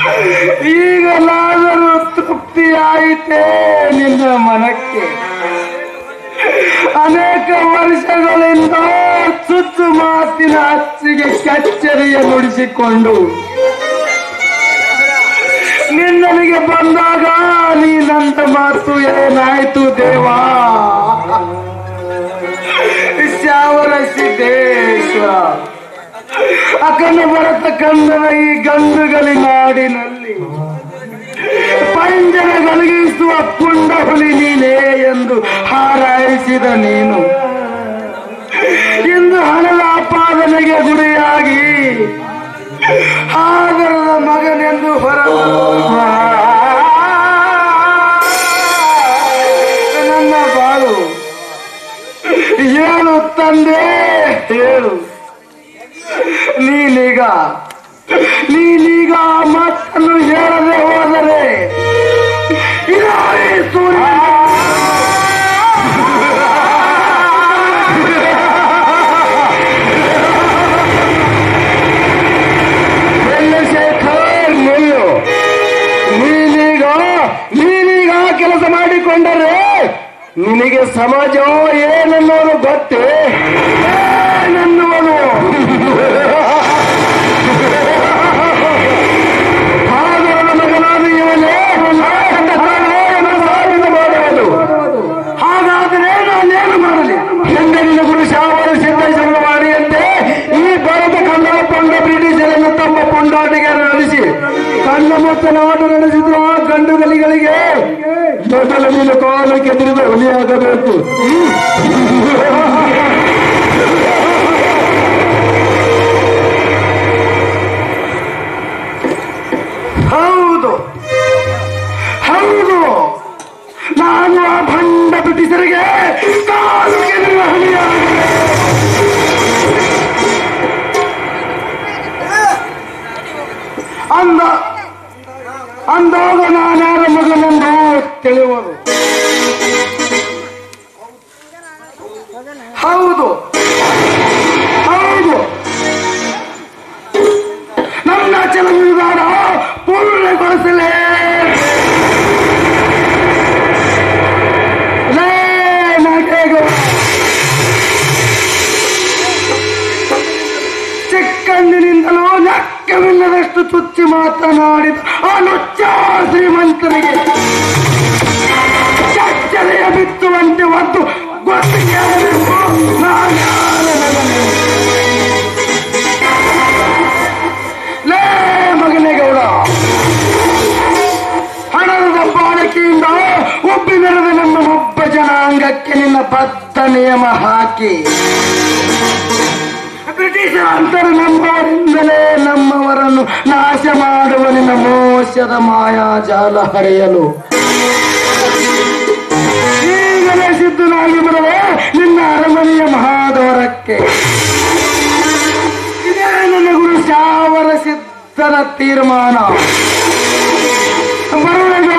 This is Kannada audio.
ಈಗಲಾದರೂ ತೃಪ್ತಿಯಾಯಿತೇ ನಿನ್ನ ಮನಕ್ಕೆ ಅನೇಕ ವರ್ಷಗಳಿಂದ ಸುತ್ತು ಮಾತಿನ ಅಚ್ಚಿಗೆ ಕಚ್ಚರಿಯ ನುಡಿಸಿಕೊಂಡು ನಿನ್ನನಿಗೆ ಬಂದಾಗ ನೀನಂತ ಮಾತು ಏನಾಯ್ತು ದೇವಾ ಶ್ಯಾವರ ಸಿದ್ದೇಶ್ವರ ಅಕನ ಭರತ ಕಂದನ ಈ ಗಂಡುಗಲಿ ನಾಡಿನಲ್ಲಿ ಪಂಜರ ಗಳಿಸುವ ಪುಂಡ ಹುಲಿ ನೀನೇ ಎಂದು ಹಾರೈಸಿದ ನೀನು ಇಂದು ಹಣದ ಆಪಾದನೆಗೆ ಗುರಿಯಾಗಿ ಆದರದ ಮಗನೆಂದು ಹೊರ ನನ್ನ ಬಾಳು ಹೇಳು ತಂದೆ ಹೇಳು ನೀನೀಗ ನೀನೀಗ ಆ ಮಾತನ್ನು ಹೇಳದೆ ಹೋದರೆ ಇದೋ ಈ ಸೂರ್ಯ ಚಂದ್ರಶೇಖರ್ ನಿಲ್ಲು ನೀನೀಗ ನೀನೀಗ ಕೆಲಸ ಮಾಡಿಕೊಂಡರೆ ನಿನಗೆ ಸಮಾಜ ಏನನ್ನೋದು ಗೊತ್ತೇ ಏನನ್ನುವನು ಹಾಗರ ಮಗನಾದ ಇವನೇ ನನ್ನ ತಾಯಿಯನ್ನು ಸಾವಿರ ಮಾಡುವುದು ಹಾಗಾದರೆ ನಾನೇನು ಮಾಡಲಿ ಎಂದರಿನ ಗುರು ಶಾವರ ಸಿದ್ದೇಶ್ವರ ಮಾಡಿಯಂತೆ ಈ ಭಾರತ ಕನ್ನಡ ಪಂಡ ಬ್ರಿಟಿಷರನ್ನು ತಮ್ಮ ಪುಂಡಾಟಿಗೆ ನಡೆಸಿ ಕಣ್ಣ ಮತ್ತು ನಾಡು ನಡೆಸಿದ್ರು ಆ ಗಂಡುಗಲಿಗಳಿಗೆ ಮೊದಲ ನೀನು ಕಾಲು ಕೆದರಿದ ಹುಲಿಯಾಗಬೇಕು ಹೌದು ಹೌದು ನಾನು ಆ ಭಂಡ ಬ್ರಿಟಿಷರಿಗೆ ಕಾಲು ಕೆದರಿದ ಹುಲಿಯಾಗಬೇಕು ಅಂದ ಅಂದಾಗ ನಾನ್ಯಾರ ಮಗನೆಂದು ತಿಳಿಯುವುದು ಹೌದು ಹೌದು ನನ್ನ ಚಲನಗಾರ ಪೂರ್ಣಗೊಳಿಸಲೇ ಲೇ ನಾಟೇಗೌಡ ಚಿಕ್ಕಂದಿನಿಂದಲೂ ಲೆಕ್ಕವಿಲ್ಲದಷ್ಟು ಚುಚ್ಚಿ ಮಾತನಾಡಿದ ಆ ನುಚ್ಚ ಶ್ರೀಮಂತರಿಗೆ ಚಚ್ಚಲೆಯ ಬಿತ್ತುವಂತೆ ಒದ್ದು ಗೊತ್ತಿಗೆ ಆಗಬೇಕು. ನಾನ್ಯಾರ ಮಗನೇ? ಲೇ ಮಗನೇ ಗೌಡ ಹಣದ ದಬ್ಬಾಳಿಕೆಯಿಂದ ಒಬ್ಬಿ ಮೆರೆದ ನಮ್ಮ ಒಬ್ಬ ಜನಾಂಗಕ್ಕೆ ನಿನ್ನ ಬದ್ಧ ನಿಯಮ ಹಾಕಿ ಬ್ರಿಟಿಷರ ಅಂತರ ನಮ್ಮವರಿಂದಲೇ ನಮ್ಮವರನ್ನು ನಾಶ ಮಾಡುವ ನಿನ್ನ ಮೋಸದ ಮಾಯಾಜಾಲ ಹರೆಯಲು ಈಗಲೇ ಸಿದ್ಧನಾಗಿ ಬರವೆ ನಿನ್ನ ಅರಮನೆಯ ಮಹಾದ್ವಾರಕ್ಕೆ ಇದೇ ನನ್ನ ಗುರು ಶಾವರ ಸಿದ್ಧರ ತೀರ್ಮಾನ ಬರುವಾಗ